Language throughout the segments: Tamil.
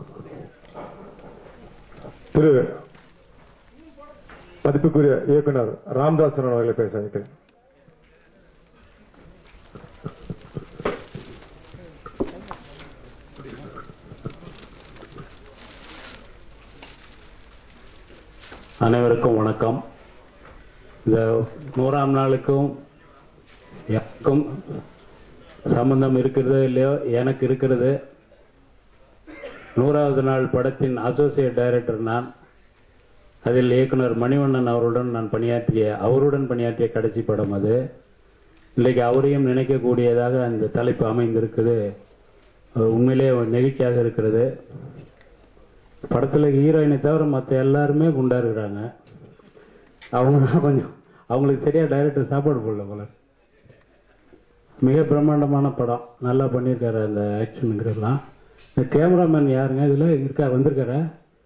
திரு மதிப்புக்குரிய இயக்குனர் ராம்தாசன் அவர்களை பேச வைக்கிறேன் அனைவருக்கும் வணக்கம் இந்த நூறாம் நாளுக்கும் எனக்கும் சம்பந்தம் இருக்கிறதோ இல்லையோ எனக்கு இருக்கிறது நூறாவது நாள் படத்தின் அசோசியேட் டைரக்டர் நான் அதில் இயக்குனர் மணிவண்ணன் அவருடன் நான் பணியாற்றிய அவருடன் பணியாற்றிய கடைசி படம் அது இன்றைக்கு அவரையும் நினைக்கக்கூடியதாக அந்த தலைப்பு அமைந்திருக்குது அது உண்மையிலே நெகிழ்ச்சியாக இருக்கிறது படத்துல ஹீரோயினை தவிர மற்ற எல்லாருமே குண்டா இருக்கிறாங்க அவங்க தான் கொஞ்சம் அவங்களுக்கு சரியா டைரக்டர் சாப்பாடு போடல போல மிக பிரம்மாண்டமான படம் நல்லா பண்ணியிருக்காரு அந்த ஆக்ஷனுங்கிறதெல்லாம் இந்த கேமராமேன் யாருங்க இதுல இருக்கா வந்திருக்காரா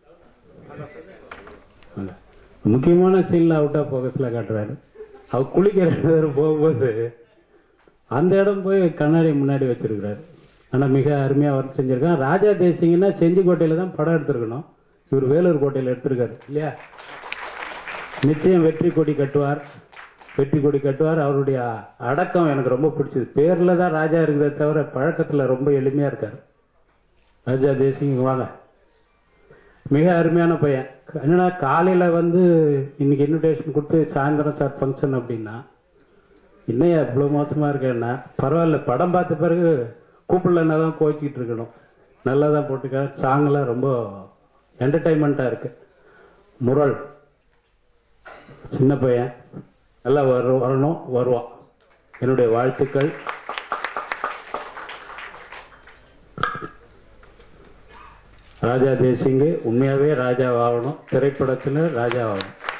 இல்ல. முக்கியமான சீன்ல அவுட் ஆஃப் போக்கஸ்ல காட்டுறாரு அவர் குளிக்கிற நேரம் போகும்போது அந்த இடம் போய் கண்ணாடி முன்னாடி வச்சிருக்கிறாரு ஆனா மிக அருமையா ஒர்க் செஞ்சிருக்கான் ராஜா தேசிங்கன்னா செஞ்சிக்கோட்டையில தான் படம் எடுத்திருக்கணும் இவர் வேலூர் கோட்டையில எடுத்திருக்காரு இல்லையா நிச்சயம் வெற்றி கொடி கட்டுவார் வெற்றி கொடி கட்டுவார் அவருடைய அடக்கம் எனக்கு ரொம்ப பிடிச்சது பேர்ல தான் ராஜா இருக்கிறத தவிர பழக்கத்துல ரொம்ப எளிமையா இருக்காரு ராஜா தேசிங் வாங்க மிக அருமையான பையன் என்னன்னா காலையில வந்து இன்னைக்கு இன்விடேஷன் கொடுத்து சாயந்தரம் சார் ஃபங்க்ஷன் அப்படின்னா என்னையா இவ்வளவு மோசமா இருக்கேன்னா பரவாயில்ல படம் பார்த்த பிறகு கூப்பிடலன்னா தான் கோச்சிக்கிட்டு இருக்கணும் நல்லா தான் போட்டுக்க சாங்லாம் ரொம்ப என்டர்டைன்மெண்டா இருக்கு முரள் சின்ன பையன் நல்லா வரும் வரணும் வருவான் என்னுடைய வாழ்த்துக்கள் ராஜா தேசிங்கு உண்மையாவே ராஜா ஆகணும் திரைப்படத்துல ராஜா ஆகணும்